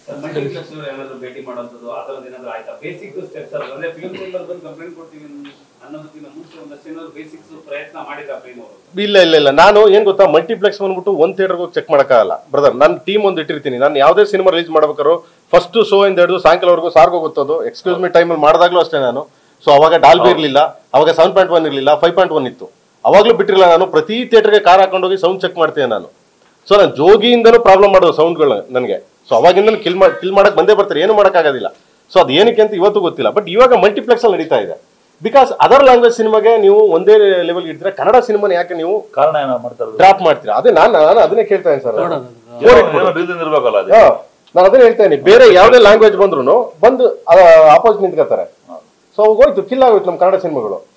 multiplex ಏನಾದ್ರು ಭೇಟಿ ಮಾಡೋಂಥದ್ದು ಆ ಥರದ್ದು ಏನಾದ್ರು ಆಯ್ತಾ ಬೇಸಿಕ್ ಸ್ಟೆಪ್ಸ್ ಅದು ಅಂದ್ರೆ ಫಿಲ್ಮ್ ಚೇಂಬರ್ ಬಂದು ಕಂಪ್ಲೇಂಟ್ ಕೊಡ್ತೀವಿ ಅನ್ನೋದಕ್ಕಿಂತ ಮುಂಚೆ ಒಂದಷ್ಟು ಏನಾದ್ರು ಬೇಸಿಕ್ಸ್ ಪ್ರಯತ್ನ ಮಾಡಿದ್ರ ಪ್ರೇಮ್ ಅವರು ಇಲ್ಲ ಇಲ್ಲ ಇಲ್ಲ ನಾನು ಏನ್ ಗೊತ್ತಾ ಮಲ್ಟಿಪ್ಲೆಕ್ಸ್ ಬಂದ್ಬಿಟ್ಟು ಒಂದ್ ಥಿಯೇಟರ್ ಹೋಗಿ ಚೆಕ್ ಮಾಡಕ್ಕಾಗಲ್ಲ ಬ್ರದರ್ ನನ್ನ ಟೀಮ್ ಒಂದು ಇಟ್ಟಿರ್ತೀನಿ ನಾನು ಯಾವುದೇ ಸಿನಿಮಾ ರಿಲೀಸ್ ಮಾಡ್ಬೇಕಾದ್ರು ಫಸ್ಟ್ ಶೋ ಇಂದ ಹಿಡಿದು ಸಾಯಂಕಾಲವರೆಗೂ ಸಾರ್ಗೋ ಗೊತ್ತದು ಎಕ್ಸ್ಕ್ಯೂಸ್ ಮಿ ಟೈಮಲ್ಲಿ ಮಾಡಿದಾಗ್ಲೂ ಅಷ್ಟೇ ನಾನು ಸೊ ಅವಾಗ ಡಾಲ್ಬಿ ಇರಲಿಲ್ಲ ಅವಾಗ ಸೆವೆನ್ ಪಾಯಿಂಟ್ ಒನ್ ಇರಲಿಲ್ಲ ಫೈವ್ ಪಾಯಿಂಟ್ ಒನ್ ಇತ್ತು ಅವಾಗಲೂ ಬಿಟ್ಟಿರಲಿಲ್ಲ ನಾನು ಪ್ರತಿ ಥಿಯೇಟರ್ಗೆ ಕಾರ್ ಹಾಕೊಂಡೋಗಿ ಸೌಂಡ್ ಚೆಕ್ ಮಾಡ್ತೇನೆ ನಾನು ಸೊ ನಾನು ಜೋಗಿಯಿಂದನೂ ಪ್ರಾಬ್ಲಮ್ ಮಾಡೋದು ಸೌಂಡ್ಗಳು ನನಗೆ ಸೊ ಅವಾಗಿಂದ ಕಿಲ್ ಮಾಡಿ ಕಿಲ್ ಮಾಡಕ್ ಬಂದೇ ಬರ್ತಾರೆ ಏನು ಮಾಡೋಕ್ಕಾಗೋದಿಲ್ಲ ಸೊ ಅದು ಏನಕ್ಕೆ ಅಂತ ಇವತ್ತು ಗೊತ್ತಿಲ್ಲ ಬಟ್ ಇವಾಗ ಮಲ್ಟಿಪ್ಲೆಕ್ಸ್ ಅಲ್ಲಿ ನಡೀತಾ ಇದೆ ಬಿಕಾಸ್ ಅದರ್ ಲ್ಯಾಂಗ್ವೇಜ್ ಸಿನಿಮಾಗೆ ನೀವು ಒಂದೇ ಲೆವೆಲ್ ಇಡ್ತೀರಾ ಕನ್ನಡ ಸಿನಿಮಾನ ಯಾಕೆ ನೀವು ಕಾರಣ ಏನೋ ಮಾಡ್ತಾರೆ ಡ್ರಾಪ್ ಮಾಡ್ತೀರಾ ಅದೇ ನಾನು ನಾನು ಅದನ್ನೇ ಕೇಳ್ತಾ ಇದ್ದೀನಿ ಸರ್ ರೀಸನ್ ಇರ್ಬೇಕಲ್ಲ ಅದು ನಾನು ಅದನ್ನೇ ಹೇಳ್ತಾ ಇದ್ದೀನಿ ಬೇರೆ ಯಾವುದೇ ಲ್ಯಾಂಗ್ವೇಜ್ ಬಂದ್ರು ಬಂದು ಆಪೋಸಿಟ್ ನಿಂತ್ಕೋತಾರೆ ಸೊ ಹೋಯ್ತು ಕಿಲ್ ಆಗೋಯ್ತು ನಮ್ಮ ಕನ್ನಡ ಸಿನಿಮಾಗಳು